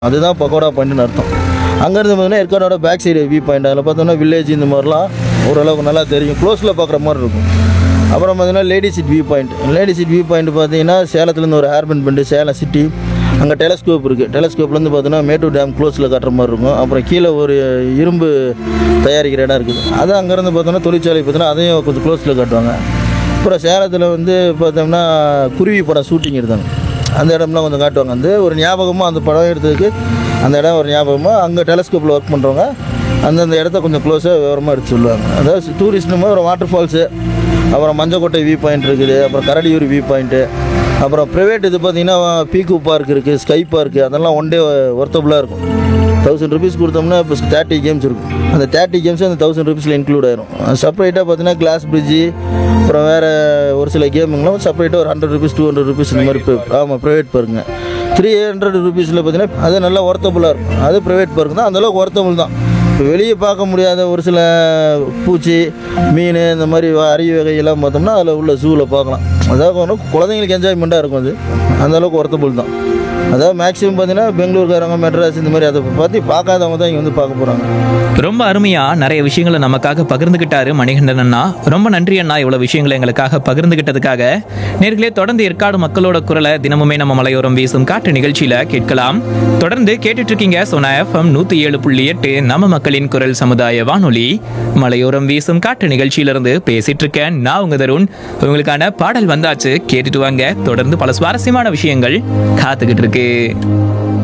அதுதான் பக்கோடா பாயிண்ட்னு அர்த்தம் அங்கேருந்து பார்த்தீங்கன்னா ஏற்காடோட பேக் சைடு வியூ பாயிண்ட் அதில் பார்த்தோம்னா வில்லேஜ் இந்த மாதிரிலாம் ஓரளவுக்கு நல்லா தெரியும் க்ளோஸில் பார்க்குற மாதிரி இருக்கும் அப்புறம் பார்த்தீங்கன்னா lady seat view point lady seat view point பார்த்தீங்கன்னா சேலத்துலேருந்து ஒரு ஹேர்பன் பெண்டு சேலம் சிட்டி அங்கே டெலஸ்கோப் இருக்குது டெலஸ்கோப்லேருந்து பார்த்தீங்கன்னா மேட்டூர் டேம் க்ளோஸில் காட்டுற மாதிரி இருக்கும் அப்புறம் கீழே ஒரு இரும்பு தயாரிக்கிற இடம் இருக்குது அது அங்கேருந்து பார்த்தோன்னா தொழிற்சாலை பார்த்தீங்கன்னா அதையும் கொஞ்சம் க்ளோஸில் காட்டுவாங்க அப்புறம் சேலத்தில் வந்து பார்த்தோம்னா குருவி படம் ஷூட்டிங் எடுத்தாங்க அந்த இடம்லாம் கொஞ்சம் காட்டுவாங்க வந்து ஒரு ஞாபகமாக அந்த படம் எடுத்ததுக்கு அந்த இடம் ஒரு ஞாபகமாக அங்கே டெலஸ்கோப்பில் ஒர்க் பண்ணுறவங்க அந்தந்த இடத்த கொஞ்சம் க்ளோஸாக விவரமாக எடுத்து சொல்லுவாங்க அதாவது டூரிஸ்ட்னு ஒரு வாட்டர் ஃபால்ஸு அப்புறம் மஞ்சக்கோட்டை வியூ பாயிண்ட் இருக்குது அப்புறம் கரடியூர் வியூ பாயிண்ட்டு அப்புறம் ப்ரைவேட் இது பார்த்தீங்கன்னா பீக்கு பார்க் இருக்குது ஸ்கை பார்க் அதெல்லாம் ஒன் டே ஒர்த்தபுளாக இருக்கும் தௌசண்ட் ருபீஸ் கொடுத்தோம்னா இப்போ தேர்ட்டி கேம்ஸ் இருக்கும் அந்த தேர்ட்டி கேம்ஸ் அந்த தௌசண்ட் ருபீஸில் இன்க்ளூட் ஆயிரும் செப்பரேட்டாக பார்த்தீங்கன்னா கிளாஸ் பிரிட்ஜி அப்புறம் வேறு ஒரு சில கேமுங்களாம் செப்பரேட்டாக ஒரு hundred rupees two hundred rupees இந்த மாதிரி ஆமாம் ப்ரைவேட் பாருங்க த்ரீ ஹண்ட்ரட் ருபீஸில் பார்த்தீங்கன்னா அது நல்லா ஒர்த்தபுளாக இருக்கும் அது ப்ரைவேட் பார்க் தான் அந்தளவுக்கு ஒர்த்தபுள் தான் இப்போ வெளியே பார்க்க முடியாத ஒரு சில பூச்சி மீன் இந்த மாதிரி அரிய வகையெல்லாம் பார்த்தோம்னா அதில் உள்ள ஜூவில் பார்க்கலாம் அதாவது ஒன்று குழந்தைங்களுக்கு என்ஜாய்மெண்ட்டாக இருக்கும் அது அந்த அளவுக்கு ஒர்த்தபுள் தான் அதாவது மேக்ஸிமம் பார்த்தீங்கன்னா பெங்களூர்காரங்க மெட்ராஸ் இந்த மாதிரி அதை பற்றி பார்க்காதவங்க தான் இங்கே வந்து பார்க்க போகிறாங்க ரொம்ப அருமையா நிறைய விஷயங்களை நமக்காக பகிர்ந்துகிட்டாரு மணிகண்டன் அண்ணா ரொம்ப நன்றி அண்ணா இவ்வளவு விஷயங்களை எங்களுக்காக பகிர்ந்துகிட்டதுக்காக நேர்களே தொடர்ந்து ஏற்காடு மக்களோட குரலை தினமுமே நம்ம மலையோரம் வீசும் காட்டு நிகழ்ச்சியில கேட்கலாம் தொடர்ந்து கேட்டுட்டு இருக்கீங்க சோனா எஃப்எம் நூத்தி ஏழு புள்ளி எட்டு நம்ம மக்களின் குரல் சமுதாய வானொலி மலையோரம் வீசும் காட்டு நிகழ்ச்சியிலிருந்து பேசிட்டு இருக்கேன் நான் உங்க தருண் உங்களுக்கான பாடல் வந்தாச்சு கேட்டுட்டு வாங்க தொடர்ந்து பல சுவாரஸ்யமான விஷயங்கள் காத்துக்கிட்டு இருக்கு